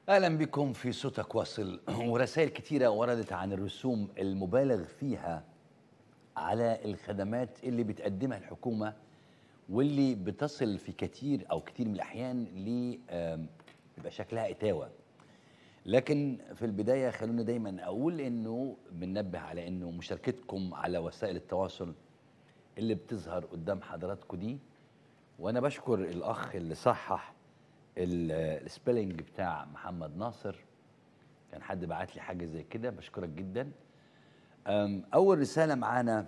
اهلا بكم في صوتك واصل ورسائل كتيره وردت عن الرسوم المبالغ فيها على الخدمات اللي بتقدمها الحكومه واللي بتصل في كتير او كتير من الاحيان ل آم، بيبقى شكلها اتاوه لكن في البدايه خلونا دايما اقول انه بننبه على انه مشاركتكم على وسائل التواصل اللي بتظهر قدام حضراتكم دي وانا بشكر الاخ اللي صحح ال- السبيلنج بتاع محمد ناصر كان حد بعت لي حاجه زي كده بشكرك جدا أم، اول رساله معانا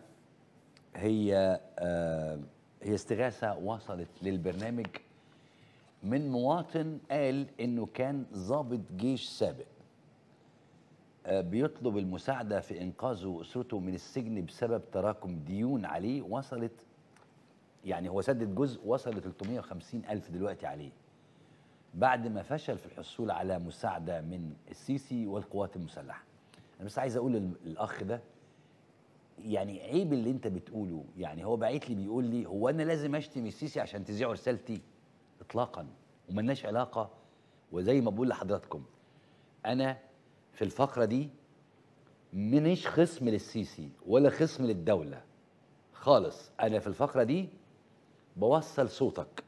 هي آم، هي استغاثه وصلت للبرنامج من مواطن قال انه كان ضابط جيش سابق آه، بيطلب المساعده في انقاذه واسرته من السجن بسبب تراكم ديون عليه وصلت يعني هو سدد جزء وصل ل 350 ألف دلوقتي عليه بعد ما فشل في الحصول على مساعدة من السيسي والقوات المسلحة أنا بس عايز أقول لل- للأخ ده يعني عيب اللي أنت بتقوله يعني هو باعت لي بيقول لي هو أنا لازم أشتم السيسي عشان تذيعوا رسالتي إطلاقا وملناش علاقة وزي ما بقول لحضراتكم أنا في الفقرة دي منيش خصم للسيسي ولا خصم للدولة خالص أنا في الفقرة دي بوصل صوتك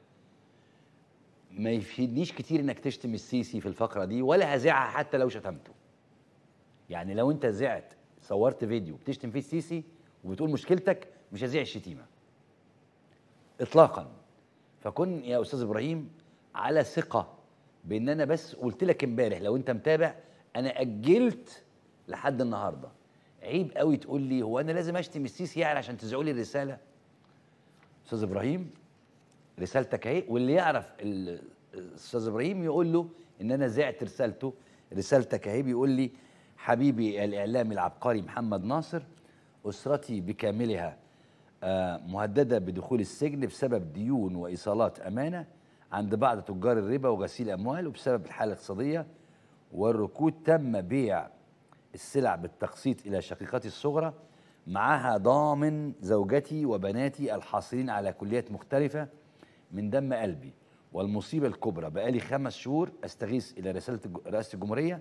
ما يفيدنيش كتير انك تشتم السيسي في الفقره دي ولا هزعها حتى لو شتمته يعني لو انت زعت صورت فيديو بتشتم فيه السيسي وبتقول مشكلتك مش هزيع الشتيمه اطلاقا فكن يا استاذ ابراهيم على ثقه بان انا بس قلت لك امبارح لو انت متابع انا اجلت لحد النهارده عيب قوي تقول لي هو انا لازم اشتم السيسي يعني عشان تذيعوا لي الرساله استاذ ابراهيم رسالتك اهي واللي يعرف ال- الاستاذ ابراهيم يقول له ان انا زعت رسالته رسالتك اهي بيقول لي حبيبي الاعلامي العبقري محمد ناصر اسرتي بكاملها آه، مهدده بدخول السجن بسبب ديون وايصالات امانه عند بعض تجار الربا وغسيل اموال وبسبب الحاله الاقتصاديه والركود تم بيع السلع بالتقسيط الى شقيقتي الصغرى معها ضامن زوجتي وبناتي الحاصلين على كليات مختلفه من دم قلبي والمصيبه الكبرى بقالي خمس شهور استغيث الى رساله الج- رئاسه الجمهوريه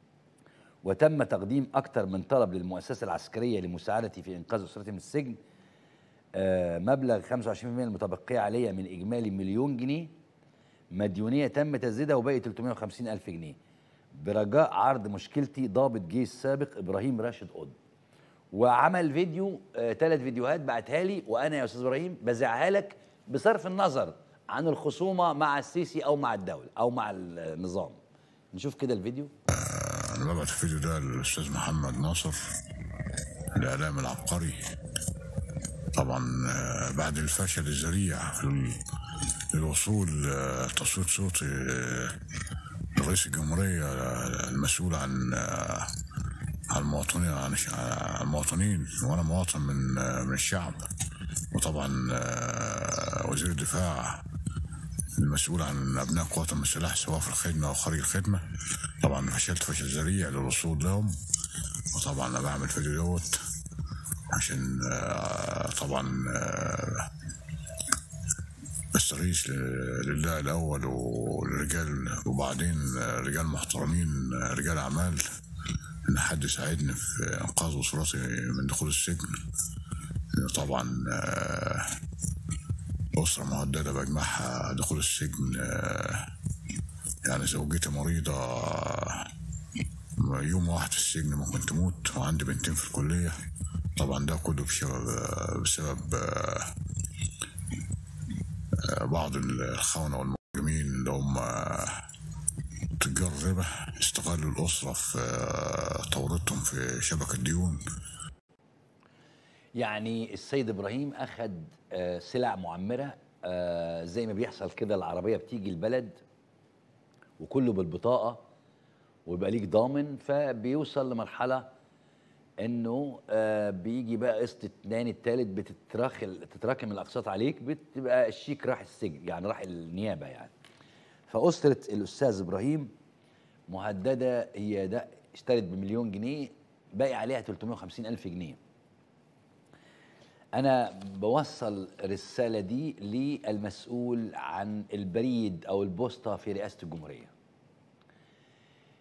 وتم تقديم اكثر من طلب للمؤسسه العسكريه لمساعدتي في انقاذ اسرتي من السجن آه، مبلغ 25% المتبقيه عليا من اجمالي مليون جنيه مديونيه تم تسديدها وباقي 350 الف جنيه برجاء عرض مشكلتي ضابط جيش سابق ابراهيم راشد قطب وعمل فيديو ثلاث فيديوهات بعتها لي وانا يا استاذ ابراهيم بذاعها لك بصرف النظر عن الخصومه مع السيسي او مع الدوله او مع النظام نشوف كده الفيديو أنا ببعت الفيديو ده للأستاذ محمد ناصر الإعلام العبقري طبعا آه، بعد الفشل الذريع في ال- للوصول آه، تصويت صوتي آه، لرئيس الجمهورية آه، المسؤول عن آه، عن المواطنين عن الش- عن المواطنين وأنا مواطن من آه، من الشعب وطبعا آه، وزير الدفاع المسؤول عن ابناء القوات المسلحه سواء في الخدمه او خارج الخدمه طبعا فشلت فشل ذريع للوصول لهم وطبعا انا بعمل فيديو دوت عشان آه، طبعا آه، بستغيث ل- لله الاول ولرجال وبعدين آه، رجال محترمين آه، رجال اعمال ان حد يساعدني في انقاذ اسرتي من دخول السجن طبعا آه، أسرة مهددة بجمعها دخول السجن آه، يعني زوجتي مريضة آه، يوم واحد في السجن ممكن تموت وعندي بنتين في الكلية طبعا ده كله بسبب آه، بسبب آه، آه، بعض الخونة والمجرمين اللي هم آه، تجار الربا استغلوا الأسرة في آه، تورطهم في شبكة ديون يعني السيد ابراهيم اخذ آه، سلع معمره آه، زي ما بيحصل كده العربيه بتيجي البلد وكله بالبطاقه ويبقى ليك ضامن فبيوصل لمرحله انه آه، بيجي بقى قسط الثاني الثالث بتتراخل تتراكم الاقساط عليك بتبقى الشيك راح السجن يعني راح النيابه يعني فاسره الاستاذ ابراهيم مهدده هي ده اشترت بمليون جنيه باقي عليها 350 الف جنيه انا بوصل الرساله دي للمسؤول عن البريد او البوسطه في رئاسه الجمهوريه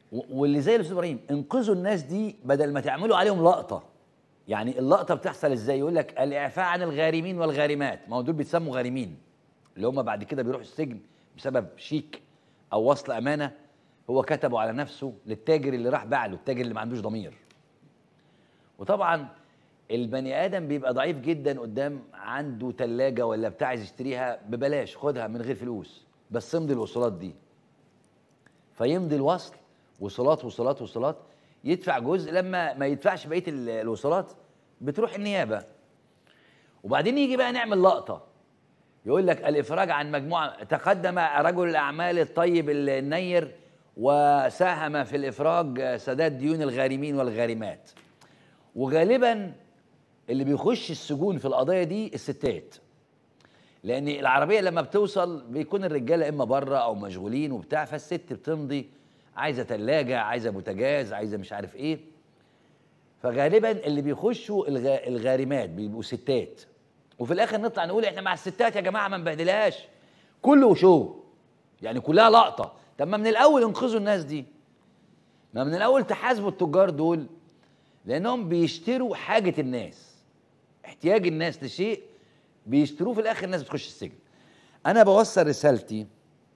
و- واللي زي الاستاذ ابراهيم انقذوا الناس دي بدل ما تعملوا عليهم لقطه يعني اللقطه بتحصل ازاي يقول لك الاعفاء عن الغارمين والغارمات ما هو دول بيتسموا غارمين اللي هم بعد كده بيروحوا السجن بسبب شيك او وصل امانه هو كتبه على نفسه للتاجر اللي راح باع له التاجر اللي ما عندوش ضمير وطبعا البني ادم بيبقى ضعيف جدا قدام عنده ثلاجه ولا بتاع عايز يشتريها ببلاش خدها من غير فلوس بس امضي الوصولات دي فيمضي الوصل وصولات وصولات وصولات يدفع جزء لما ما يدفعش بقيه ال- الوصولات بتروح النيابه وبعدين يجي بقى نعمل لقطه يقول لك الافراج عن مجموعه تقدم رجل الاعمال الطيب النير وساهم في الافراج سداد ديون الغارمين والغارمات وغالبا اللي بيخش السجون في القضايا دي الستات لان العربيه لما بتوصل بيكون الرجاله اما بره او مشغولين وبتاع فالست بتمضي عايزه ثلاجه عايزه بوتاجاز عايزه مش عارف ايه فغالبا اللي بيخشوا الغ... الغارمات بيبقوا ستات وفي الاخر نطلع نقول احنا مع الستات يا جماعه ما نبهدلهاش كله شو يعني كلها لقطه طب ما من الاول انقذوا الناس دي ما من الاول تحاسبوا التجار دول لانهم بيشتروا حاجه الناس احتياج الناس لشيء بيشتروه في الاخر الناس بتخش السجن انا بوصل رسالتي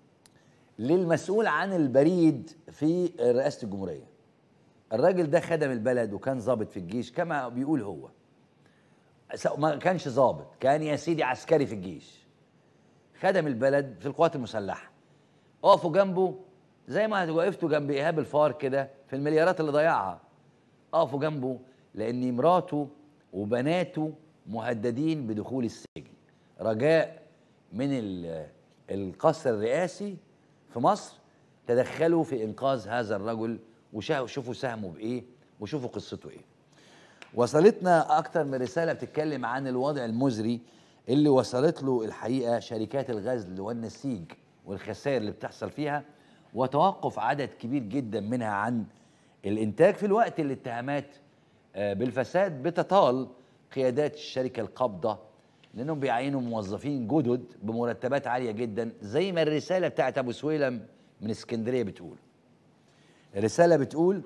للمسؤول عن البريد في رئاسه الجمهوريه الراجل ده خدم البلد وكان ضابط في الجيش كما بيقول هو س- ما كانش ضابط كان يا سيدي عسكري في الجيش خدم البلد في القوات المسلحه اقفوا جنبه زي ما وقفتوا جنب ايهاب الفار كده في المليارات اللي ضيعها اقفوا جنبه لان مراته وبناته مهددين بدخول السجن رجاء من ال- القصر الرئاسي في مصر تدخلوا في انقاذ هذا الرجل وشوفوا ساهموا بايه وشوفوا قصته ايه وصلتنا اكتر من رساله بتتكلم عن الوضع المزري اللي وصلت له الحقيقه شركات الغزل والنسيج والخسائر اللي بتحصل فيها وتوقف عدد كبير جدا منها عن الانتاج في الوقت اللي الاتهامات آه، بالفساد بتطال قيادات الشركه القابضه لانهم بيعينوا موظفين جدد بمرتبات عاليه جدا زي ما الرساله بتاعت ابو سويلم من اسكندريه بتقول الرساله بتقول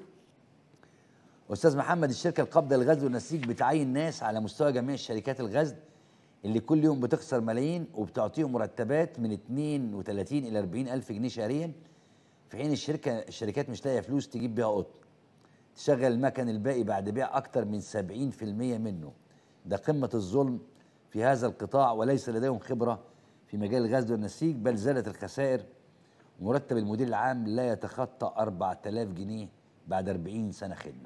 استاذ محمد الشركه القابضه للغزل والنسيج بتعين ناس على مستوى جميع شركات الغزل اللي كل يوم بتخسر ملايين وبتعطيهم مرتبات من 32 الى 40 الف جنيه شهريا في حين الشركه الشركات مش لاقيه فلوس تجيب بيها قطن تشغل المكن الباقي بعد بيع اكتر من 70% منه ده قمه الظلم في هذا القطاع وليس لديهم خبره في مجال الغزل والنسيج بل زادت الخسائر مرتب المدير العام لا يتخطى 4000 جنيه بعد 40 سنه خدمه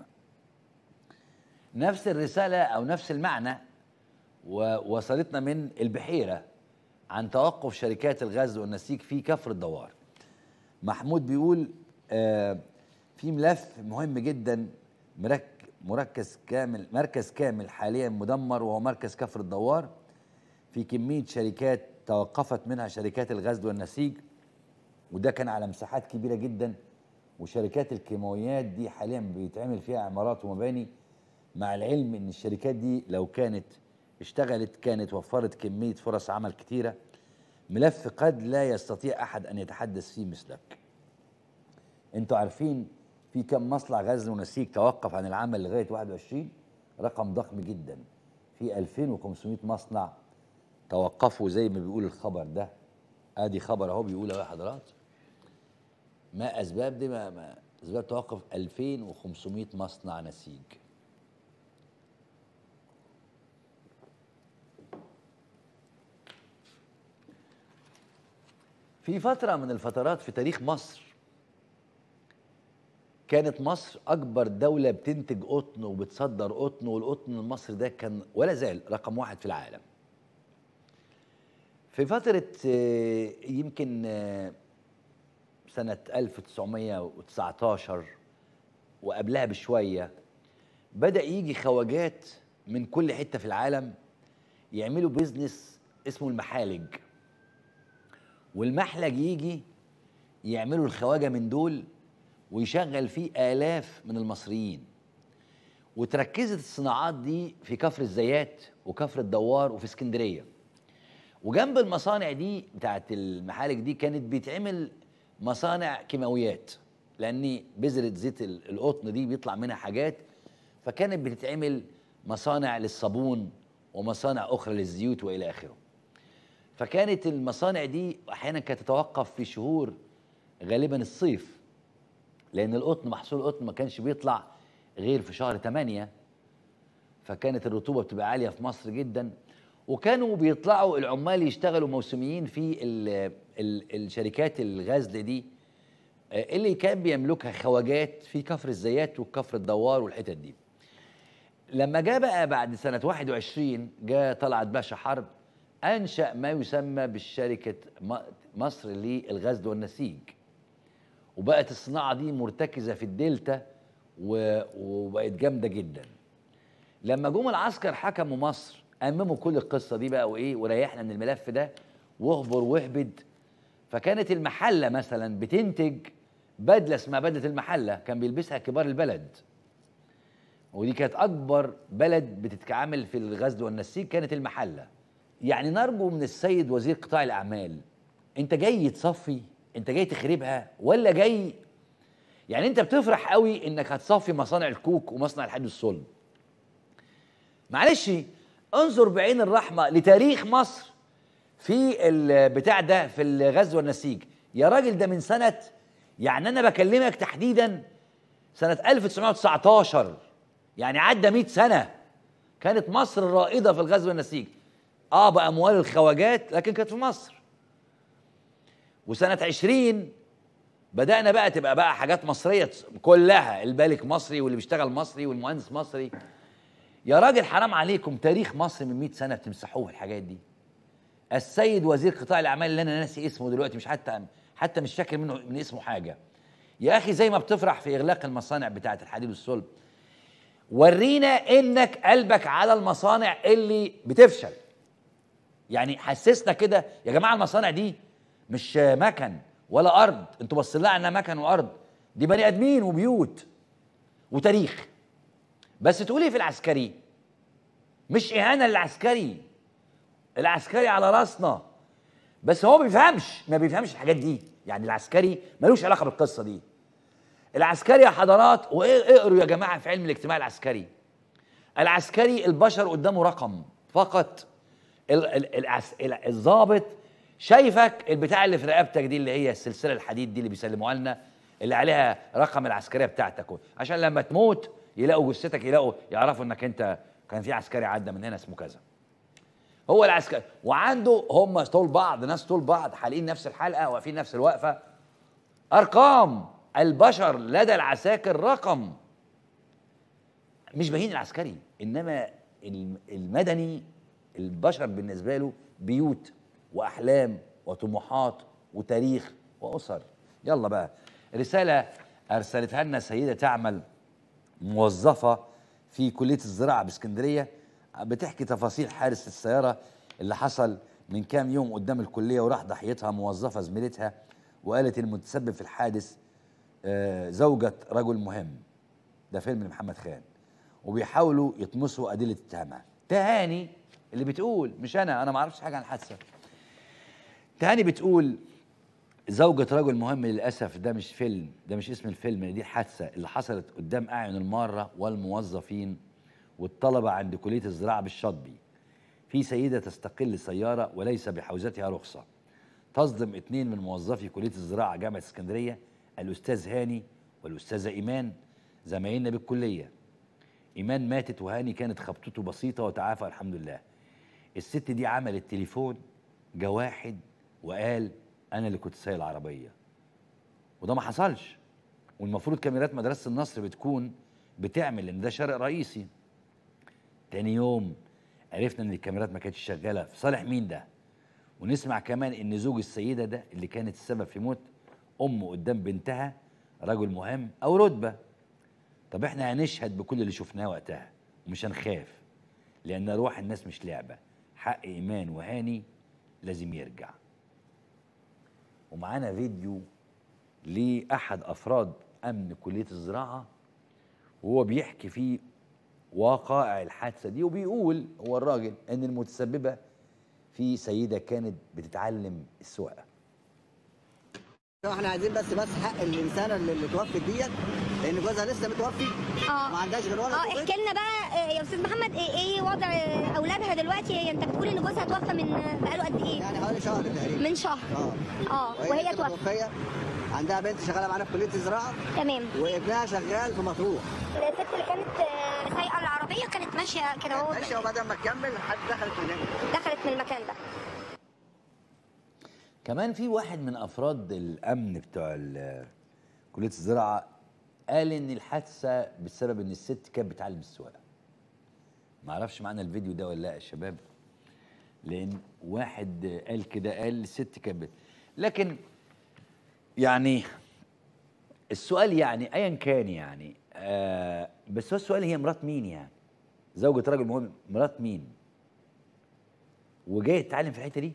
نفس الرسالة أو نفس المعنى ووصلتنا من البحيرة عن توقف شركات الغزل والنسيج في كفر الدوار محمود بيقول آه في ملف مهم جدا مرك مركز كامل مركز كامل حاليا مدمر وهو مركز كفر الدوار في كمية شركات توقفت منها شركات الغزل والنسيج وده كان على مساحات كبيرة جدا وشركات الكيماويات دي حاليا بيتعمل فيها عمارات ومباني مع العلم ان الشركات دي لو كانت اشتغلت كانت وفرت كمية فرص عمل كتيرة ملف قد لا يستطيع احد ان يتحدث فيه مثلك انتوا عارفين في كم مصنع غزل ونسيج توقف عن العمل لغاية 21 رقم ضخم جدا في 2500 مصنع توقفوا زي ما بيقول الخبر ده ادي خبر اهو بيقول اهو يا حضرات ما اسباب دي ما, ما اسباب توقف 2500 مصنع نسيج في فترة من الفترات في تاريخ مصر كانت مصر أكبر دولة بتنتج قطن وبتصدر قطن والقطن المصري ده كان ولا زال رقم واحد في العالم. في فترة آه، يمكن آه، سنة 1919 وقبلها بشوية بدأ يجي خواجات من كل حتة في العالم يعملوا بيزنس اسمه المحالج والمحلج يجي يعملوا الخواجة من دول ويشغل فيه آلاف من المصريين وتركزت الصناعات دي في كفر الزيات وكفر الدوار وفي اسكندرية وجنب المصانع دي بتاعت المحالج دي كانت بيتعمل مصانع كيماويات لان بذره زيت ال- القطن دي بيطلع منها حاجات فكانت بتتعمل مصانع للصابون ومصانع اخرى للزيوت والى اخره فكانت المصانع دي احيانا كانت تتوقف في شهور غالبا الصيف لان القطن محصول القطن ما كانش بيطلع غير في شهر 8 فكانت الرطوبه بتبقى عاليه في مصر جدا وكانوا بيطلعوا العمال يشتغلوا موسميين في ال ال الشركات الغزل دي آه، اللي كان بيملكها خواجات في كفر الزيات وكفر الدوار والحتت دي لما جاء بقى بعد سنة 21 جاء طلعت باشا حرب أنشأ ما يسمى بالشركة م- مصر للغزل والنسيج وبقت الصناعة دي مرتكزة في الدلتا و- وبقت جامدة جدا لما جم العسكر حكموا مصر أمموا كل القصة دي بقى وإيه وريحنا من الملف ده واهبر واهبد فكانت المحلة مثلا بتنتج بدلة اسمها بدلة المحلة كان بيلبسها كبار البلد ودي كانت اكبر بلد بتتعامل في الغزل والنسيج كانت المحله يعني نرجو من السيد وزير قطاع الاعمال انت جاي تصفي انت جاي تخربها ولا جاي يعني انت بتفرح قوي انك هتصفي مصانع الكوك ومصنع الحديد الصلب معلش انظر بعين الرحمه لتاريخ مصر في البتاع ده في الغزل والنسيج يا راجل ده من سنه يعني انا بكلمك تحديدا سنة 1919 يعني عدى 100 سنة كانت مصر الرائدة في الغزو والنسيج اه بأموال الخواجات لكن كانت في مصر وسنة 20 بدأنا بقى تبقى بقى حاجات مصرية كلها البالك مصري واللي بيشتغل مصري والمهندس مصري يا راجل حرام عليكم تاريخ مصر من 100 سنة بتمسحوه الحاجات دي السيد وزير قطاع الأعمال اللي أنا ناسي اسمه دلوقتي مش حتى حتى مش فاكر منه من اسمه حاجة يا اخي زي ما بتفرح في اغلاق المصانع بتاعه الحديد والصلب ورينا انك قلبك على المصانع اللي بتفشل يعني حسسنا كده يا جماعه المصانع دي مش مكن ولا ارض انتوا باصين لها انها مكن وارض دي بني ادمين وبيوت وتاريخ بس تقولي في العسكري مش اهانه للعسكري العسكري على راسنا بس هو ما بيفهمش ما بيفهمش الحاجات دي يعني العسكري ملوش علاقه بالقصه دي العسكري يا حضرات واقروا يا جماعه في علم الاجتماع العسكري العسكري البشر قدامه رقم فقط ال- ال- العس- ال- الضابط شايفك البتاع اللي في رقبتك دي اللي هي السلسله الحديد دي اللي بيسلموها لنا اللي عليها رقم العسكريه بتاعتك عشان لما تموت يلاقوا جثتك يلاقوا يعرفوا انك انت كان في عسكري عدى من هنا اسمه كذا هو العسكري وعنده هم طول بعض ناس طول بعض حالقين نفس الحلقه واقفين نفس الوقفه ارقام البشر لدى العساكر رقم مش بهين العسكري انما الم- المدني البشر بالنسبه له بيوت واحلام وطموحات وتاريخ واسر يلا بقى رساله ارسلتها لنا سيده تعمل موظفه في كليه الزراعه باسكندريه بتحكي تفاصيل حادث السياره اللي حصل من كام يوم قدام الكليه وراح ضحيتها موظفه زميلتها وقالت المتسبب في الحادث آه، زوجة رجل مهم ده فيلم لمحمد خان وبيحاولوا يطمسوا أدلة اتهامها تهاني اللي بتقول مش أنا أنا ما أعرفش حاجة عن الحادثة تهاني بتقول زوجة رجل مهم للأسف ده مش فيلم ده مش اسم الفيلم دي الحادثة اللي حصلت قدام أعين المارة والموظفين والطلبة عند كلية الزراعة بالشاطبي في سيدة تستقل سيارة وليس بحوزتها رخصة تصدم اثنين من موظفي كلية الزراعة جامعة اسكندرية الأستاذ هاني والأستاذة إيمان زمايلنا بالكلية إيمان ماتت وهاني كانت خبطته بسيطة وتعافى الحمد لله الست دي عملت تليفون جا واحد وقال أنا اللي كنت سايق العربية وده ما حصلش والمفروض كاميرات مدرسة النصر بتكون بتعمل لأن ده شارع رئيسي تاني يوم عرفنا ان الكاميرات ما كانتش شغاله في صالح مين ده ونسمع كمان ان زوج السيده ده اللي كانت السبب في موت امه قدام بنتها رجل مهم او رتبه طب احنا هنشهد بكل اللي شفناه وقتها ومش هنخاف لان روح الناس مش لعبه حق ايمان وهاني لازم يرجع ومعانا فيديو لاحد افراد امن كليه الزراعه وهو بيحكي فيه وقائع الحادثه دي وبيقول هو الراجل ان المتسببه في سيده كانت بتتعلم السواقه احنا عايزين بس بس حق الانسانه اللي, اللي توفت ديت لان جوزها لسه متوفي اه ما عندهاش غير ولد اه وبنت. احكي لنا بقى آه، يا استاذ محمد ايه ايه وضع آه، اولادها دلوقتي انت بتقول ان جوزها توفى من آه، بقاله قد ايه يعني حوالي شهر تقريبا من شهر اه اه وهي كانت توفت متوفيه عندها بنت شغاله معانا في كليه الزراعه تمام وابنها شغال في مطروح الست اللي كانت آه، سايقه العربيه كانت ماشيه كده اهو ماشيه وبعد ما تكمل حد دخلت من هنا دخلت من المكان ده كمان في واحد من افراد الامن بتوع ال- كليه الزراعه قال ان الحادثه بسبب ان الست كانت بتعلم السواقه ما اعرفش معانا الفيديو ده ولا لا يا شباب لان واحد قال كده قال الست كانت بت- لكن يعني السؤال يعني ايا كان يعني آه بس هو السؤال هي مرات مين يعني زوجة راجل مهم مرات مين وجايه تتعلم في الحته دي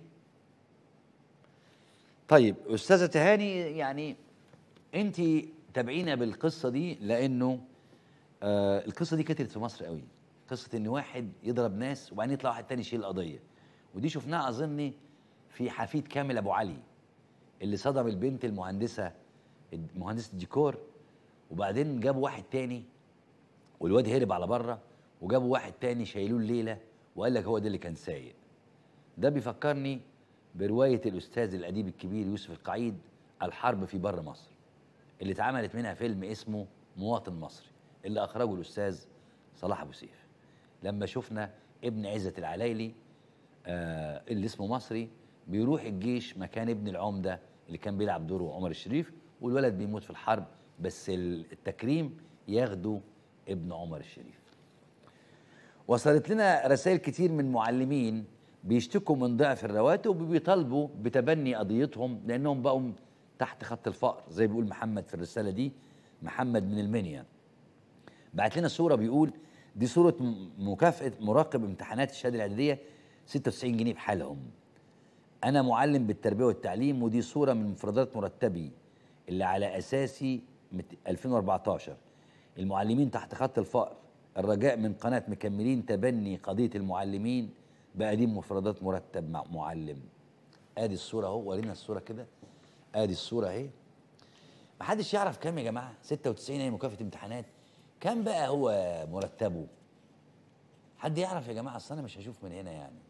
طيب استاذه تهاني يعني انت تابعينا بالقصه دي لانه آه القصه دي كترت في مصر قوي قصه ان واحد يضرب ناس وبعدين يطلع واحد تاني يشيل القضيه ودي شفناها اظني في حفيد كامل ابو علي اللي صدم البنت المهندسه مهندسه الديكور وبعدين جابوا واحد تاني والواد هرب على بره وجابوا واحد تاني شايلوه الليله وقال لك هو ده اللي كان سايق ده بيفكرني بروايه الاستاذ الاديب الكبير يوسف القعيد الحرب في بر مصر اللي اتعملت منها فيلم اسمه مواطن مصري اللي اخرجه الاستاذ صلاح ابو سيف لما شفنا ابن عزت العلايلي آه اللي اسمه مصري بيروح الجيش مكان ابن العمده اللي كان بيلعب دوره عمر الشريف والولد بيموت في الحرب بس التكريم ياخده ابن عمر الشريف وصلت لنا رسائل كتير من معلمين بيشتكوا من ضعف الرواتب وبيطالبوا بتبني قضيتهم لانهم بقوا تحت خط الفقر زي بيقول محمد في الرساله دي محمد من المنيا بعت لنا صوره بيقول دي صوره م- مكافاه مراقب امتحانات الشهاده الاعداديه 96 جنيه بحالهم انا معلم بالتربيه والتعليم ودي صوره من مفردات مرتبي اللي على اساسي مت- 2014 المعلمين تحت خط الفقر الرجاء من قناه مكملين تبني قضيه المعلمين بقديم مفردات مرتب مع معلم ادي الصوره اهو ورينا الصوره كده ادي الصوره اهي محدش يعرف كام يا جماعه 96 هي مكافاه امتحانات كام بقى هو مرتبه حد يعرف يا جماعه اصل انا مش هشوف من هنا يعني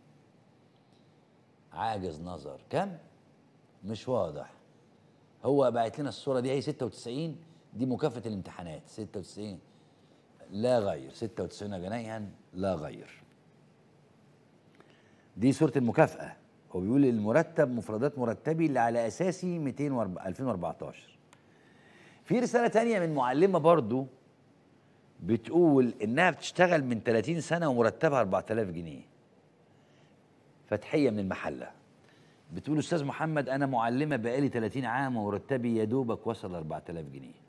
عاجز نظر كم مش واضح هو بعت لنا الصوره دي هي 96 دي مكافاه الامتحانات 96 لا غير 96 جنيها لا غير دي صوره المكافاه هو بيقول المرتب مفردات مرتبي اللي على اساسي 204 2014 في رساله تانية من معلمه برضو بتقول انها بتشتغل من 30 سنه ومرتبها 4000 جنيه فتحيه من المحله بتقول استاذ محمد انا معلمه بقالي 30 عام ومرتبي يا دوبك وصل 4000 جنيه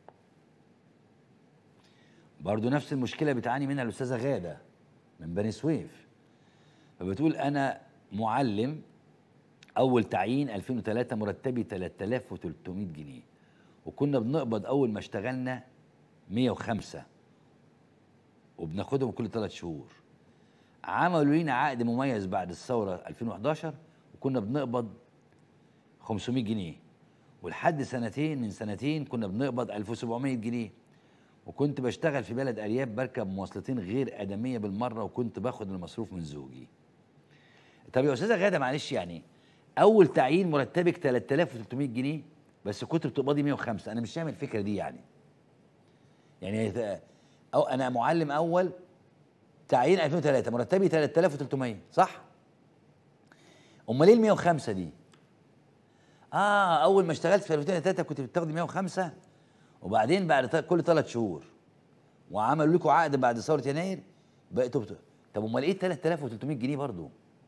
برضو نفس المشكله بتعاني منها الاستاذه غاده من بني سويف فبتقول انا معلم اول تعيين 2003 مرتبي 3300 جنيه وكنا بنقبض اول ما اشتغلنا 105 وبناخدهم كل ثلاث شهور عملوا لينا عقد مميز بعد الثوره 2011 وكنا بنقبض 500 جنيه ولحد سنتين من سنتين كنا بنقبض 1700 جنيه وكنت بشتغل في بلد ارياف بركب مواصلتين غير ادميه بالمره وكنت باخد المصروف من زوجي طب يا استاذه غاده معلش يعني اول تعيين مرتبك 3300 جنيه بس كنت بتقبضي 105 انا مش فاهم الفكره دي يعني يعني أو انا معلم اول تعيين 2003 مرتبي 3300 صح امال ايه ال 105 دي اه اول ما اشتغلت في 2003 كنت بتاخدي 105 وبعدين بعد ت- كل ثلاث شهور وعملوا لكم عقد بعد ثوره يناير بقيتوا بت... طب امال ايه 3300 جنيه برضو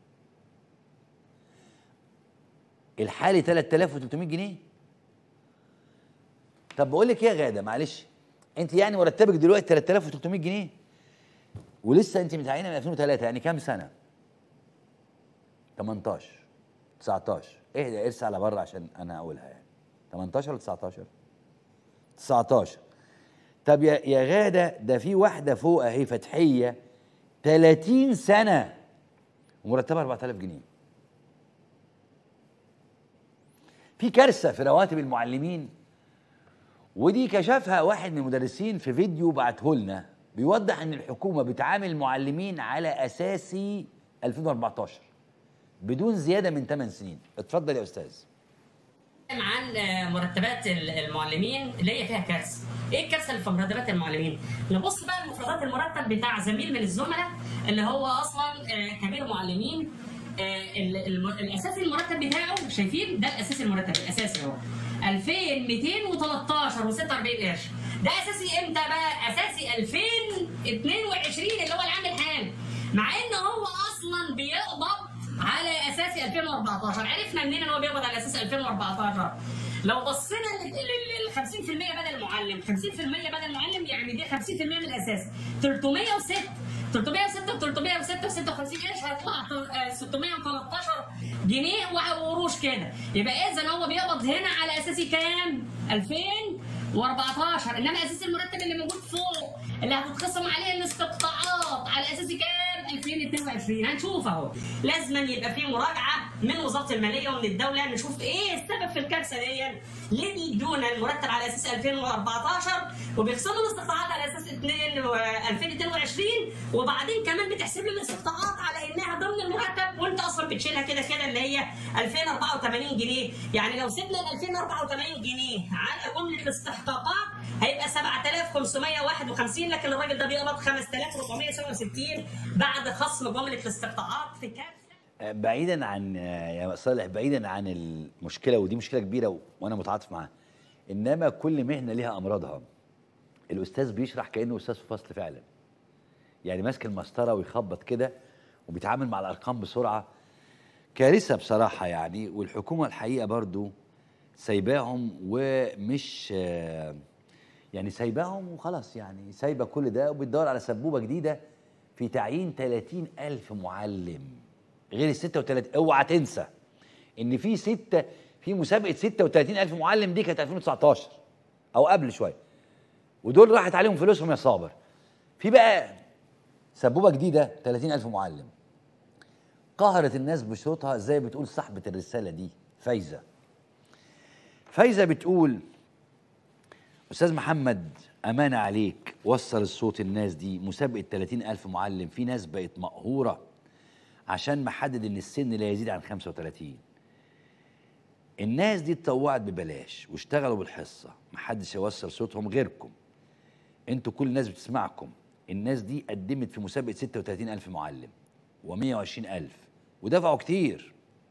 الحالي 3300 جنيه طب بقول لك ايه يا غاده معلش انت يعني مرتبك دلوقتي 3300 جنيه ولسه انت متعينه من 2003 يعني كام سنه 18 19 اهدى ارسى على بره عشان انا اقولها يعني 18 ولا 19 19 طب يا يا غاده ده في واحده فوق اهي فتحيه 30 سنه ومرتبها 4000 جنيه في كارثه في رواتب المعلمين ودي كشفها واحد من المدرسين في فيديو بعته لنا بيوضح ان الحكومه بتعامل المعلمين على اساسي 2014 بدون زياده من 8 سنين اتفضل يا استاذ عن مرتبات المعلمين اللي هي فيها كارثه. ايه الكارثه اللي في مرتبات المعلمين؟ نبص بقى لمفردات المرتب بتاع زميل من الزملاء اللي هو اصلا آه، كبير معلمين آه، ال- الم- الاساسي المرتب بتاعه شايفين ده الاساسي المرتب الاساسي اهو 2213 و46 قرش ده اساسي امتى بقى؟ اساسي 2022 اللي هو العام الحالي مع ان هو اصلا بيقبض على اساس 2014 عرفنا منين ان هو بيقبض على اساس 2014 لو بصينا لل 50% بدل المعلم 50% بدل المعلم يعني دي 50% من الاساس 306 306 و 306 و 56 قرش هيطلع آه، 613 جنيه وقروش كده يبقى اذا هو بيقبض هنا على اساس كام؟ 2014 انما اساس المرتب اللي موجود فوق اللي هتتخصم عليه الاستقطاعات على اساس كام؟ 2022 هنشوف اهو لازما يبقى في مراجعه من وزاره الماليه ومن الدوله نشوف ايه السبب في الكارثه دي ليه بيدونا المرتب على اساس 2014 وبيخصموا الاستقطاعات على اساس 2 و- 2022 وبعدين كمان بتحسب لي الاستقطاعات على انها ضمن المرتب وانت اصلا بتشيلها كده كده اللي هي 2084 جنيه يعني لو سيبنا ال 2084 جنيه على جمله الاستحقاقات هيبقى 7551 لكن الراجل ده بيقبض 5467 بعد خصم جمله الاستقطاعات في كارثه آه، بعيدا عن آه، يا صالح بعيدا عن المشكله ودي مشكله كبيره و- وانا متعاطف معاها انما كل مهنه ليها امراضها الاستاذ بيشرح كانه استاذ في فصل فعلا يعني ماسك المسطره ويخبط كده وبيتعامل مع الارقام بسرعه كارثه بصراحه يعني والحكومه الحقيقه برضو سايباهم ومش آه، يعني سايباهم وخلاص يعني سايبه كل ده وبتدور على سبوبه جديده في تعيين 30 ألف معلم غير ال 36 اوعى تنسى ان في ستة في مسابقه 36 ألف معلم دي كانت 2019 او قبل شويه ودول راحت عليهم فلوسهم يا صابر في بقى سبوبه جديده 30 ألف معلم قهرت الناس بشروطها زي بتقول صاحبه الرساله دي فايزه فايزه بتقول استاذ محمد امانه عليك وصل الصوت الناس دي مسابقه 30 الف معلم في ناس بقت مقهوره عشان محدد ان السن لا يزيد عن 35 الناس دي اتطوعت ببلاش واشتغلوا بالحصه محدش هيوصل صوتهم غيركم انتوا كل الناس بتسمعكم الناس دي قدمت في مسابقه 36 الف معلم و120 الف ودفعوا كتير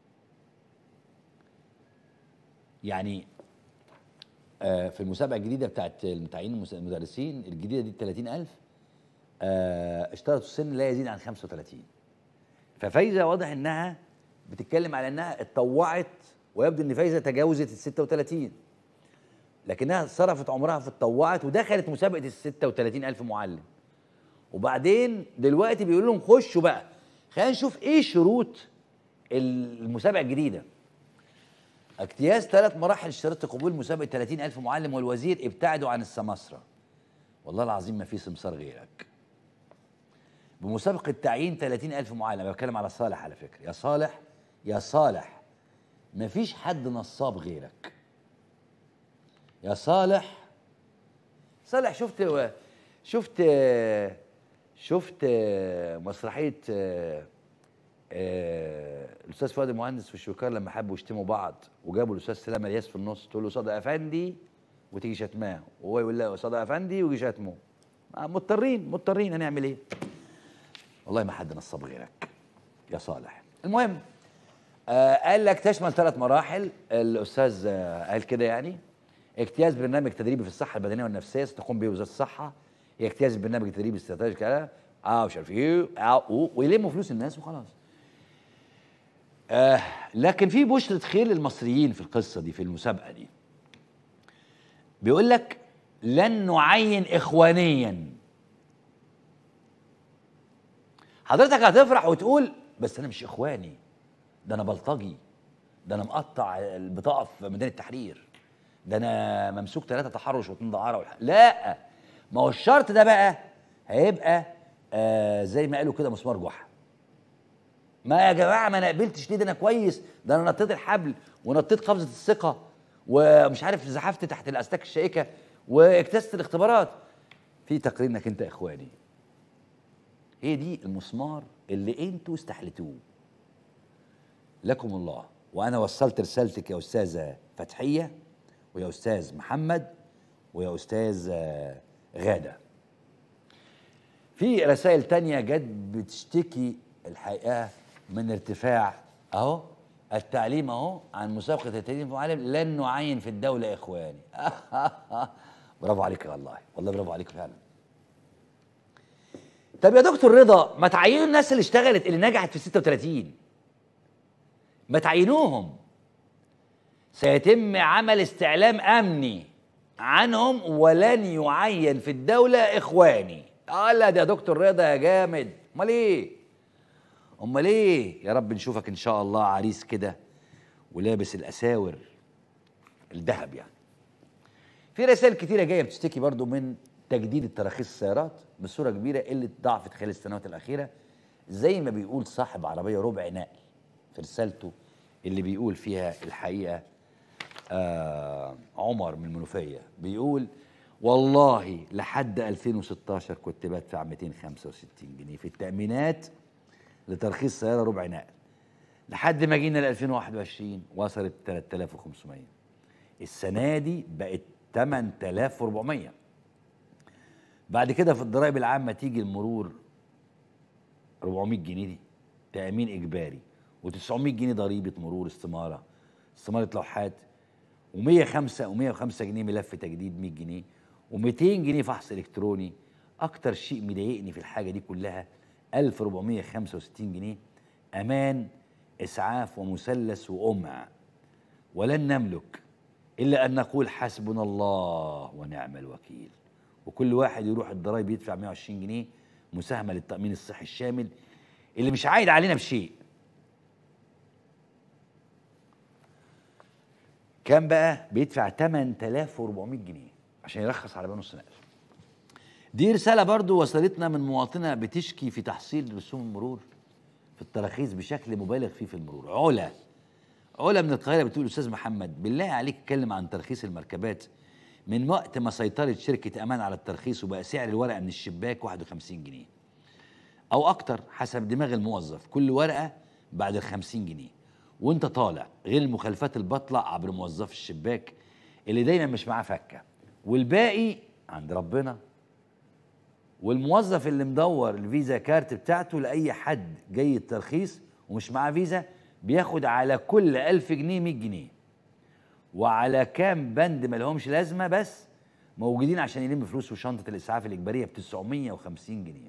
يعني آه، في المسابقه الجديده بتاعت المتعيين المس- المدرسين الجديده دي 30000 آه، اشترطوا السن لا يزيد عن 35 ففايزه واضح انها بتتكلم على انها اتطوعت ويبدو ان فايزه تجاوزت ال 36 لكنها صرفت عمرها في اتطوعت ودخلت مسابقه ال 36000 معلم وبعدين دلوقتي بيقول لهم خشوا بقى خلينا نشوف ايه شروط المسابقه الجديده اجتياز ثلاث مراحل شرط قبول مسابقه 30 ألف معلم والوزير ابتعدوا عن السماسرة والله العظيم ما في سمسار غيرك بمسابقة تعيين 30 ألف معلم أنا بتكلم على صالح على فكرة يا صالح يا صالح ما فيش حد نصاب غيرك يا صالح صالح شفت شفت شفت مسرحية آه، الاستاذ فؤاد المهندس والشويكار لما حبوا يشتموا بعض وجابوا الاستاذ سلام الياس في النص تقول له صدق افندي وتيجي شتماه وهو يقول له صدق افندي ويجي شتمه آه، مضطرين مضطرين هنعمل ايه والله ما حد نصب غيرك يا صالح المهم آه قال لك تشمل ثلاث مراحل الاستاذ آه قال كده يعني اجتياز برنامج تدريبي في الصحه البدنيه والنفسيه ستقوم به وزاره الصحه هي اجتياز برنامج تدريبي استراتيجي كده اه مش عارف ايه اه و- ويلموا فلوس الناس وخلاص آه لكن في بشرة خير للمصريين في القصة دي في المسابقة دي بيقول لك لن نعين إخوانيا حضرتك هتفرح وتقول بس أنا مش إخواني ده أنا بلطجي ده أنا مقطع البطاقة في ميدان التحرير ده أنا ممسوك ثلاثة تحرش واثنين دعارة والح... لا ما هو الشرط ده بقى هيبقى آه زي ما قالوا كده مسمار جحا ما يا جماعه ما انا قبلتش ليه ده انا كويس ده انا نطيت الحبل ونطيت قفزه الثقه ومش عارف زحفت تحت الاسلاك الشائكه واجتزت الاختبارات في تقرير انك انت اخواني هي دي المسمار اللي انتوا استحلتوه لكم الله وانا وصلت رسالتك يا استاذه فتحيه ويا استاذ محمد ويا استاذ آه، غاده في رسائل تانية جت بتشتكي الحقيقه من ارتفاع اهو التعليم اهو عن مسابقه التعليم في العالم لن نعين في الدوله يا اخواني برافو عليك والله والله برافو عليك فعلا طب يا دكتور رضا ما تعينوا الناس اللي اشتغلت اللي نجحت في 36 ما تعينوهم سيتم عمل استعلام امني عنهم ولن يعين في الدوله اخواني قال لا ده يا دكتور رضا يا جامد امال ايه امال ايه يا رب نشوفك ان شاء الله عريس كده ولابس الاساور الذهب يعني في رسائل كتيرة جاية بتشتكي برضو من تجديد التراخيص السيارات بصورة كبيرة قلة ضعفت خلال السنوات الأخيرة زي ما بيقول صاحب عربية ربع نقل في رسالته اللي بيقول فيها الحقيقة آه عمر من المنوفية بيقول والله لحد 2016 كنت بدفع 265 جنيه في التأمينات لترخيص سيارة ربع نقل لحد ما جينا ل 2021 وصلت 3500 السنة دي بقت 8400 بعد كده في الضرائب العامة تيجي المرور 400 جنيه دي تأمين إجباري و900 جنيه ضريبة مرور استمارة استمارة لوحات و105 و105 جنيه ملف تجديد 100 جنيه و200 جنيه فحص إلكتروني أكتر شيء مضايقني في الحاجة دي كلها 1465 جنيه أمان إسعاف ومثلث وقمع ولن نملك إلا أن نقول حسبنا الله ونعم الوكيل وكل واحد يروح الضرايب يدفع 120 جنيه مساهمة للتأمين الصحي الشامل اللي مش عايد علينا بشيء كان بقى بيدفع 8400 جنيه عشان يرخص عربية نص نقل دي رسالة برضو وصلتنا من مواطنة بتشكي في تحصيل رسوم المرور في التراخيص بشكل مبالغ فيه في المرور علا علا من القاهرة بتقول أستاذ محمد بالله عليك اتكلم عن ترخيص المركبات من وقت ما سيطرت شركة أمان على الترخيص وبقى سعر الورقة من الشباك 51 جنيه أو أكتر حسب دماغ الموظف كل ورقة بعد ال 50 جنيه وأنت طالع غير المخالفات اللي بطلع عبر موظف الشباك اللي دايما مش معاه فكة والباقي عند ربنا والموظف اللي مدور الفيزا كارت بتاعته لأي حد جاي الترخيص ومش معاه فيزا بياخد على كل ألف جنيه 100 جنيه وعلى كام بند ما لهمش لازمة بس موجودين عشان يلم فلوس وشنطة الإسعاف الإجبارية ب 950 جنيه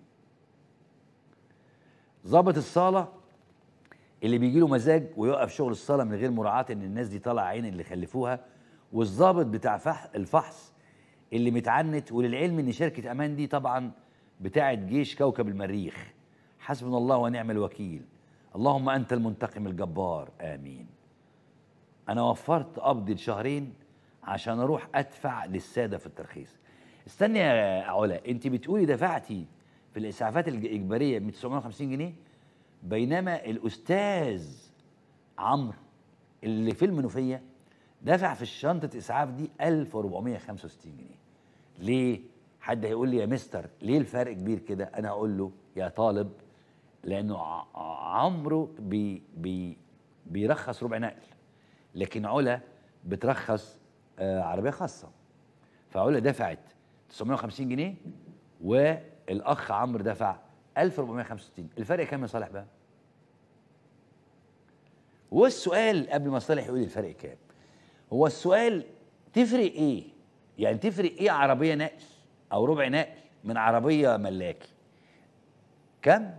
ضابط الصالة اللي بيجي له مزاج ويوقف شغل الصالة من غير مراعاة إن الناس دي طالعة عين اللي خلفوها والضابط بتاع فح الفحص اللي متعنت وللعلم إن شركة أمان دي طبعا بتاعة جيش كوكب المريخ حسبنا الله ونعم الوكيل اللهم أنت المنتقم الجبار آمين أنا وفرت قبضي لشهرين عشان أروح أدفع للسادة في الترخيص استني يا علا أنت بتقولي دفعتي في الإسعافات الإجبارية ب 950 جنيه بينما الأستاذ عمرو اللي في المنوفية دفع في الشنطة إسعاف دي 1465 جنيه ليه؟ حد هيقول لي يا مستر ليه الفرق كبير كده؟ أنا هقول له يا طالب لأنه ع- عمرو بي بي بيرخص ربع نقل لكن علا بترخص آه عربية خاصة فعلا دفعت 950 جنيه والأخ عمرو دفع 1465 الفرق كام يا صالح بقى؟ هو السؤال قبل ما صالح يقول لي الفرق كام هو السؤال تفرق ايه يعني تفرق ايه عربيه نقل او ربع نقل من عربيه ملاكي كم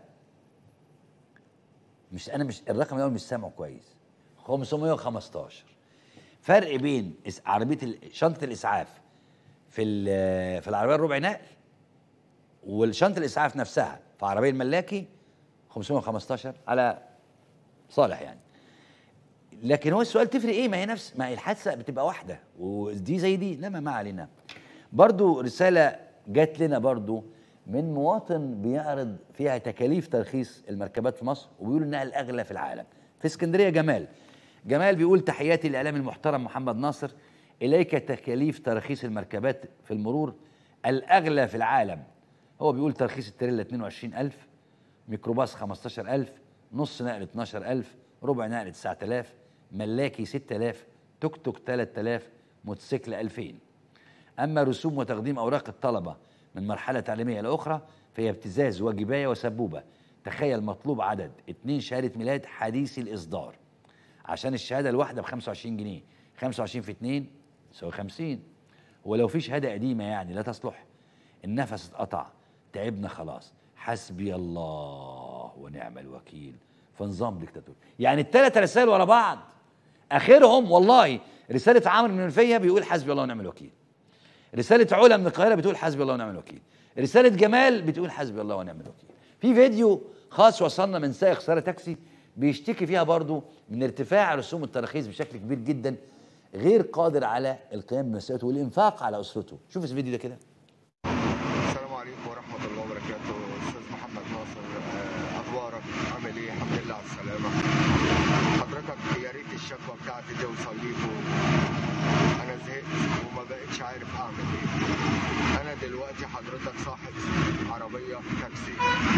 مش انا مش الرقم ده مش سامعه كويس 515 فرق بين إس- عربيه ال- شنطه الاسعاف في ال- في العربيه الربع نقل والشنطه الاسعاف نفسها في عربيه الملاكي 515 على صالح يعني لكن هو السؤال تفرق ايه ما هي نفس ما هي الحادثه بتبقى واحده ودي زي دي لما ما علينا برضو رساله جات لنا برضو من مواطن بيعرض فيها تكاليف ترخيص المركبات في مصر وبيقول انها الاغلى في العالم في اسكندريه جمال جمال بيقول تحياتي للاعلام المحترم محمد ناصر اليك تكاليف تراخيص المركبات في المرور الاغلى في العالم هو بيقول ترخيص التريلا 22000 ميكروباص 15000 نص نقل 12000 ربع نقل 9000 ملاكي 6000 توك توك 3000 موتوسيكل 2000 اما رسوم وتقديم اوراق الطلبه من مرحله تعليميه لاخرى فهي ابتزاز وجبايه وسبوبه تخيل مطلوب عدد اتنين شهاده ميلاد حديثي الاصدار عشان الشهاده الواحده ب 25 جنيه 25 في 2 يساوي 50 ولو في شهاده قديمه يعني لا تصلح النفس اتقطع تعبنا خلاص حسبي الله ونعم الوكيل في نظام ديكتاتوري يعني الثلاث رسائل ورا بعض اخرهم والله رساله عمرو من الفيه بيقول حسبي الله ونعم الوكيل رساله علا من القاهره بتقول حسبي الله ونعم الوكيل رساله جمال بتقول حسبي الله ونعم الوكيل في فيديو خاص وصلنا من سائق سياره تاكسي بيشتكي فيها برضو من ارتفاع رسوم التراخيص بشكل كبير جدا غير قادر على القيام بمسؤوليته والانفاق على اسرته شوف الفيديو ده كده السلام عليكم ورحمة الله وبركاته أستاذ محمد ناصر آه، أخبارك عامل إيه الحمد لله على السلامة حضرتك يا ريت الشكوى بتاعتي توصل ليكم أنا زهقت وما بقتش عارف أعمل إيه أنا دلوقتي حضرتك صاحب عربية تاكسي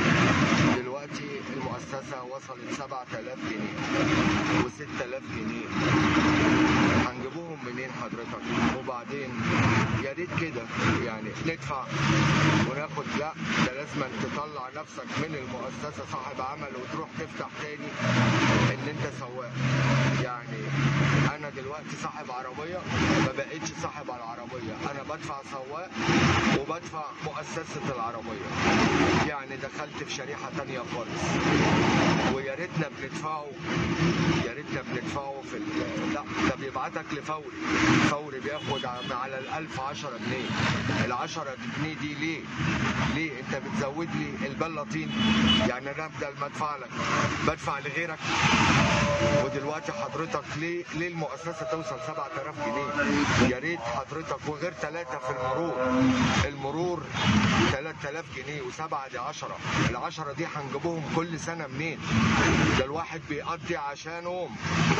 دلوقتي المؤسسة وصلت 7000 جنيه و6000 جنيه هنجيبوهم منين حضرتك وبعدين يا ريت كده يعني ندفع وناخد لا ده لازم تطلع نفسك من المؤسسه صاحب عمل وتروح تفتح تاني ان انت سواق يعني انا دلوقتي صاحب عربيه ما بقتش صاحب العربيه انا بدفع سواق وبدفع مؤسسه العربيه يعني دخلت في شريحه تانية خالص ويا ريتنا بندفعه يا ريتنا بندفعه في ال- لا ده بيبعتك لفوري فوري بياخد ع- على الألف 10 جنيه ال 10 جنيه دي ليه؟ ليه انت بتزود لي البلاطين يعني انا بدل ما ادفع لك بدفع لغيرك ودلوقتي حضرتك ليه ليه المؤسسه توصل 7000 جنيه يا ريت حضرتك وغير ثلاثه في المرور المرور 3000 جنيه وسبعه دي 10 ال 10 دي هنجيبوهم كل سنه منين؟ ده الواحد بيقضي عشانهم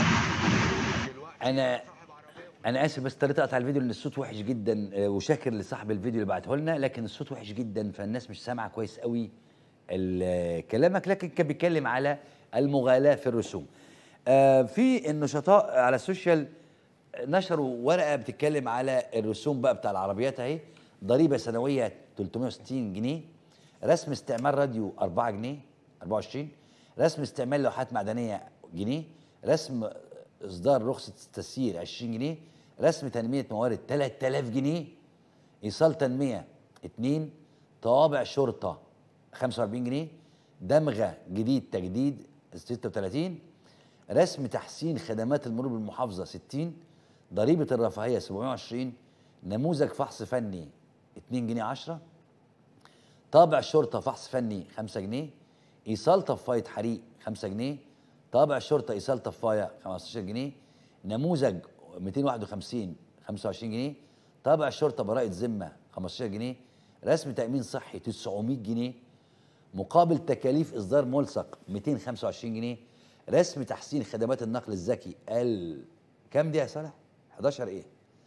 دلوقتي انا صاحب عربية انا اسف بس اضطريت اقطع الفيديو لان الصوت وحش جدا آه، وشاكر لصاحب الفيديو اللي بعته لنا لكن الصوت وحش جدا فالناس مش سامعه كويس قوي ال- كلامك لكن كان بيتكلم على المغالاه في الرسوم آه، في النشطاء على السوشيال نشروا ورقه بتتكلم على الرسوم بقى بتاع العربيات اهي ضريبه سنويه 360 جنيه رسم استعمال راديو 4 جنيه 24 رسم استعمال لوحات معدنيه جنيه رسم اصدار رخصه تسيير 20 جنيه رسم تنميه موارد 3000 جنيه ايصال تنميه 2 طوابع شرطه 45 جنيه دمغه جديد تجديد 36 رسم تحسين خدمات المرور بالمحافظه 60 ضريبه الرفاهيه 720 نموذج فحص فني 2 جنيه 10 طابع شرطه فحص فني 5 جنيه ايصال طفايه حريق 5 جنيه طابع شرطه ايصال طفايه 15 جنيه نموذج 251 25 جنيه طابع شرطه براءه ذمه 15 جنيه رسم تامين صحي 900 جنيه مقابل تكاليف اصدار ملصق 225 جنيه رسم تحسين خدمات النقل الذكي ال كام دي يا صالح 11 ايه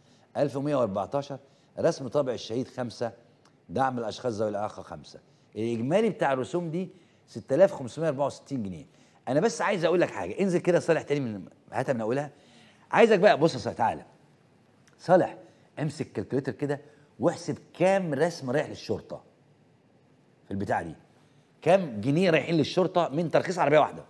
1114 رسم طابع الشهيد خمسة دعم الاشخاص ذوي الاعاقه خمسة الاجمالي بتاع الرسوم دي 6564 جنيه انا بس عايز اقول لك حاجه انزل كده صالح تاني من هاتها من اولها عايزك بقى بص يا صالح تعالى صالح امسك كالكوليتر كده واحسب كام رسم رايح للشرطه في البتاع دي كام جنيه رايحين للشرطه من ترخيص عربيه واحده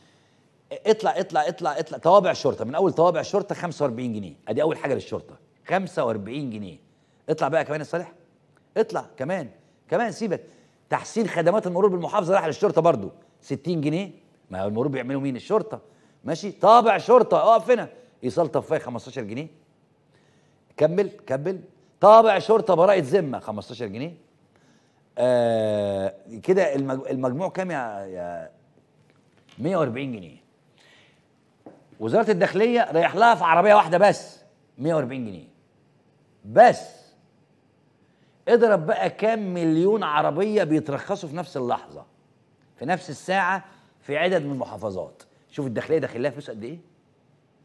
اطلع اطلع اطلع اطلع طوابع الشرطه من اول طوابع الشرطه 45 جنيه ادي اول حاجه للشرطه 45 جنيه اطلع بقى كمان يا صالح اطلع كمان كمان سيبك تحسين خدمات المرور بالمحافظه رايح للشرطه برضو 60 جنيه ما هو المرور بيعملوا مين الشرطه ماشي طابع شرطه اقف هنا ايصال طفايه 15 جنيه كمل كمل طابع شرطه براءه ذمه 15 جنيه آه كده المج- المجموع كام يا يا 140 جنيه وزاره الداخليه رايح لها في عربيه واحده بس 140 جنيه بس اضرب بقى كام مليون عربيه بيترخصوا في نفس اللحظه في نفس الساعه في عدد من المحافظات شوف الداخليه داخل لها فلوس قد ايه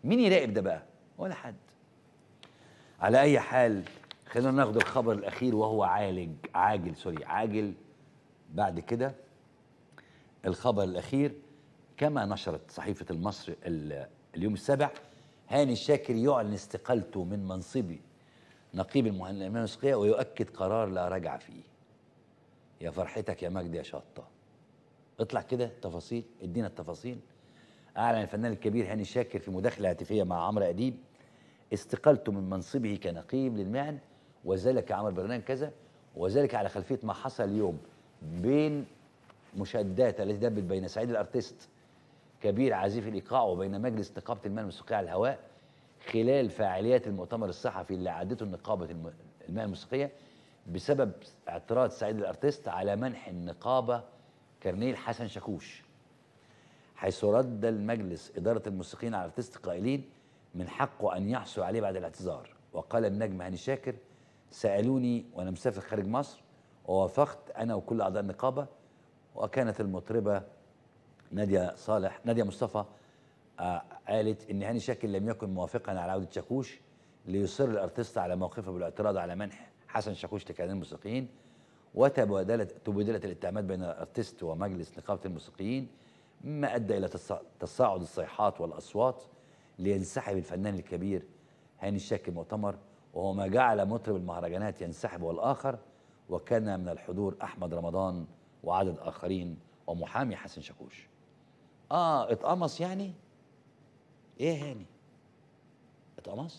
مين يراقب ده بقى ولا حد على اي حال خلينا ناخد الخبر الاخير وهو عالج عاجل سوري عاجل بعد كده الخبر الاخير كما نشرت صحيفه المصر ال- اليوم السابع هاني الشاكر يعلن استقالته من منصبه نقيب المهندسين الموسيقيه ويؤكد قرار لا رجع فيه يا فرحتك يا مجدي يا شطه اطلع كده تفاصيل ادينا التفاصيل اعلن الفنان الكبير هاني شاكر في مداخله هاتفيه مع عمرو اديب استقالته من منصبه كنقيب للمهن وذلك عمل برنامج كذا وذلك على خلفيه ما حصل اليوم بين مشادات التي دبت بين سعيد الارتيست كبير عزيف الايقاع وبين مجلس نقابه المهن الموسيقيه على الهواء خلال فعاليات المؤتمر الصحفي اللي عدته نقابه الم- المهن الموسيقيه بسبب اعتراض سعيد الارتيست على منح النقابه كرنيل حسن شاكوش حيث رد المجلس إدارة الموسيقيين على الارتيست قائلين من حقه أن يحصل عليه بعد الاعتذار وقال النجم هاني شاكر سألوني وأنا مسافر خارج مصر ووافقت أنا وكل أعضاء النقابة وكانت المطربة نادية صالح نادية مصطفى آه قالت إن هاني شاكر لم يكن موافقا على عودة شاكوش ليصر الارتيست على موقفه بالاعتراض على منح حسن شاكوش لكيان الموسيقيين وتبادلت تبادلت الاتهامات بين الارتيست ومجلس نقابه الموسيقيين مما ادى الى تص- تصاعد الصيحات والاصوات لينسحب الفنان الكبير هاني الشاكر مؤتمر وهو ما جعل مطرب المهرجانات ينسحب والاخر وكان من الحضور احمد رمضان وعدد اخرين ومحامي حسن شاكوش اه اتقمص يعني ايه يا هاني اتقمصت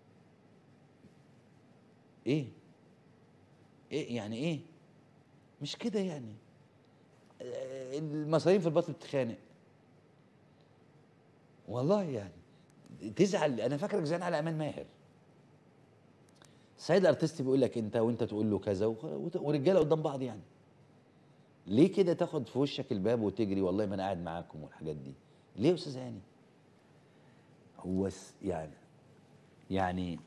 ايه ايه يعني ايه مش كده يعني آه، المصاريف في البطن بتتخانق والله يعني تزعل انا فاكرك زعلان على امان ماهر سعيد الارتيست بيقول لك انت وانت تقول له كذا وخ- وت- ورجاله قدام بعض يعني ليه كده تاخد في وشك الباب وتجري والله ما انا قاعد معاكم والحاجات دي ليه يا استاذ هاني هو س- يعني يعني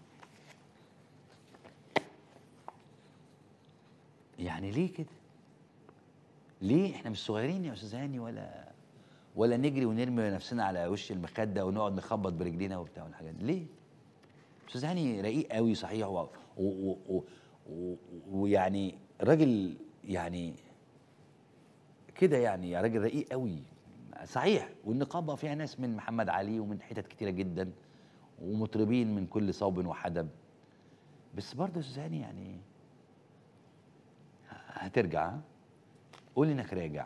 يعني ليه كده ليه احنا مش صغيرين يا استاذ هاني ولا ولا نجري ونرمي نفسنا على وش المخده ونقعد نخبط برجلينا وبتاع والحاجات دي ليه استاذ هاني رقيق قوي صحيح و- و- و- و- و- ويعني راجل يعني كده يعني يا راجل رقيق قوي صحيح والنقابه فيها ناس من محمد علي ومن حتت كتيره جدا ومطربين من كل صوب وحدب بس برضه يا استاذ هاني يعني هترجع ها؟ قول انك راجع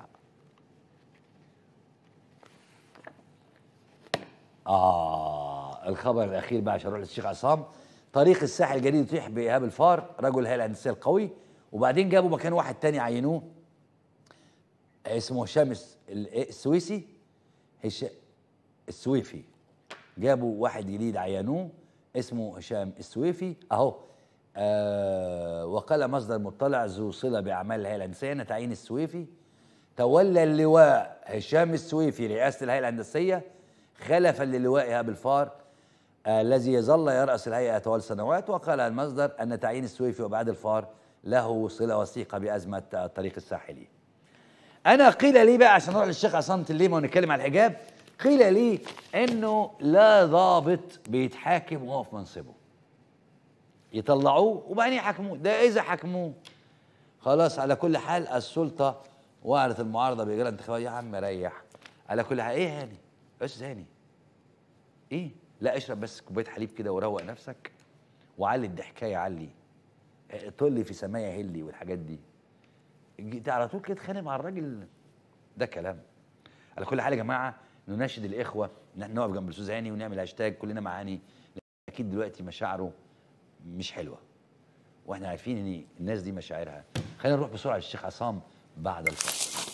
اه الخبر الاخير بقى عشان اروح للشيخ عصام طريق الساحل الجديد يطيح بايهاب الفار رجل الهيئه الهندسيه القوي وبعدين جابوا مكان واحد تاني عينوه اسمه هشام الس- ال- إيه السويسي هشام السويفي جابوا واحد جديد عينوه اسمه هشام السويفي اهو آه وقال مصدر مطلع ذو صله باعمال الهيئه الهندسيه ان تعيين السويفي تولى اللواء هشام السويفي رئاسه الهيئه الهندسيه خلفا للواء ايهاب الفار آه، الذي يظل يرأس الهيئة طوال سنوات وقال المصدر أن تعيين السويفي وإبعاد الفار له صلة وثيقة بأزمة الطريق الساحلي انا قيل لي بقى عشان اروح للشيخ عصام تليمه ونتكلم على الحجاب قيل لي انه لا ضابط بيتحاكم وهو في منصبه يطلعوه وبعدين يحاكموه ده اذا حكموه خلاص على كل حال السلطه وعدت المعارضه باجراء انتخابات يا عم ريح على كل حال ايه هاني بس هاني ايه لا اشرب بس كوبايه حليب كده وروق نفسك وعلي الضحكايه علي اه، طلي في سمايا هلي والحاجات دي جيت على طول كده اتخانق مع الراجل ده كلام على كل حال يا جماعه نناشد الاخوه ان احنا نقف جنب الاستاذ هاني ونعمل هاشتاج كلنا معاني لأن اكيد دلوقتي مشاعره مش حلوه واحنا عارفين ان الناس دي مشاعرها خلينا نروح بسرعه للشيخ عصام بعد الفاصل